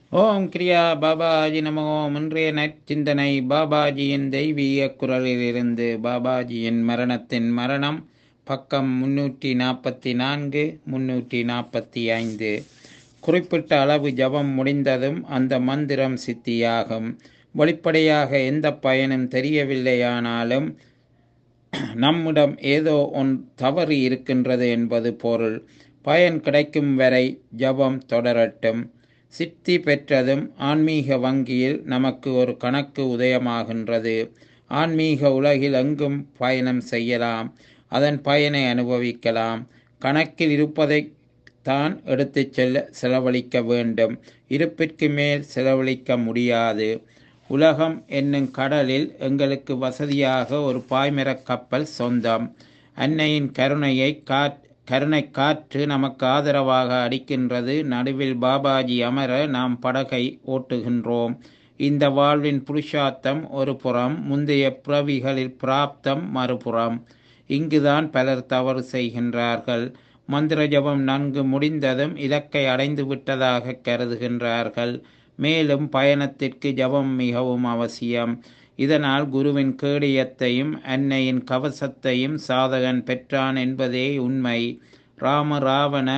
ஓம் கிரியா பாபாஜி நமோ இன்றைய நற்சிந்தனை பாபாஜியின் தெய்வீக குரலிலிருந்து பாபாஜியின் மரணத்தின் மரணம் பக்கம் முன்னூற்றி நாற்பத்தி நான்கு முன்னூற்றி நாற்பத்தி ஐந்து குறிப்பிட்ட அளவு ஜபம் முடிந்ததும் அந்த மந்திரம் சித்தியாகும் வெளிப்படையாக எந்த பயனும் தெரியவில்லையானாலும் நம்மிடம் ஏதோ ஒன் தவறு இருக்கின்றது என்பது பொருள் பயன் கிடைக்கும் வரை ஜபம் தொடரட்டும் சித்தி பெற்றதும் ஆன்மீக வங்கியில் நமக்கு ஒரு கணக்கு உதயமாகின்றது ஆன்மீக உலகில் எங்கும் பயணம் செய்யலாம் அதன் பயனை அனுபவிக்கலாம் கணக்கில் இருப்பதை தான் எடுத்துச் செல்ல செலவழிக்க வேண்டும் இருப்பிற்கு மேல் செலவழிக்க முடியாது உலகம் என்னும் கடலில் எங்களுக்கு வசதியாக ஒரு பாய்மரக் கப்பல் சொந்தம் அன்னையின் கருணையை காட் கருணை காற்று நமக்கு ஆதரவாக அடிக்கின்றது நடுவில் பாபாஜி அமர நாம் படகை ஓட்டுகின்றோம் இந்த வாழ்வின் புருஷார்த்தம் ஒரு புறம் முந்தைய பிறவிகளில் பிராப்தம் மறுபுறம் இங்குதான் பலர் தவறு செய்கின்றார்கள் மந்திர ஜபம் நன்கு முடிந்ததும் இலக்கை அடைந்து விட்டதாக கருதுகின்றார்கள் மேலும் பயணத்திற்கு ஜபம் மிகவும் அவசியம் இதனால் குருவின் கேடியத்தையும் அன்னையின் கவசத்தையும் சாதகன் பெற்றான் என்பதே உண்மை ராம ராவண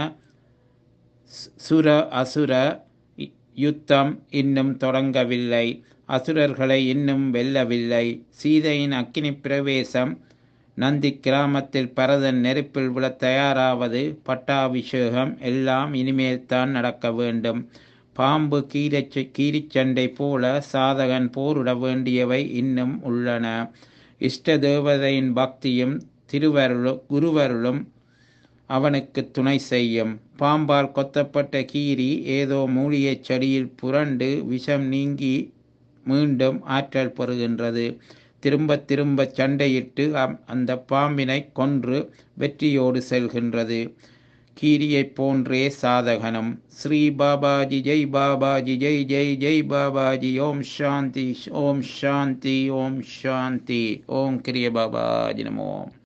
சுர அசுர யுத்தம் இன்னும் தொடங்கவில்லை அசுரர்களை இன்னும் வெல்லவில்லை சீதையின் அக்கினி பிரவேசம் நந்தி கிராமத்தில் பரதன் நெருப்பில் விழ தயாராவது பட்டாபிஷேகம் எல்லாம் இனிமேல் தான் நடக்க வேண்டும் பாம்பு கீரச் கீரிச்சண்டை போல சாதகன் போரிட வேண்டியவை இன்னும் உள்ளன இஷ்ட தேவதையின் பக்தியும் திருவருளும் குருவருளும் அவனுக்கு துணை செய்யும் பாம்பால் கொத்தப்பட்ட கீரி ஏதோ மூலிகைச் செடியில் புரண்டு விஷம் நீங்கி மீண்டும் ஆற்றல் பெறுகின்றது திரும்ப திரும்ப சண்டையிட்டு அந்த பாம்பினை கொன்று வெற்றியோடு செல்கின்றது கீரியை போன்றே சாதகனும் ஸ்ரீ பாபாஜி ஜெய் பாபாஜி ஜெய் ஜெய் ஜெய் பாபாஜி ஓம் சாந்தி ஓம் சாந்தி ஓம் சாந்தி ஓம் கிரிய பாபாஜி நமோ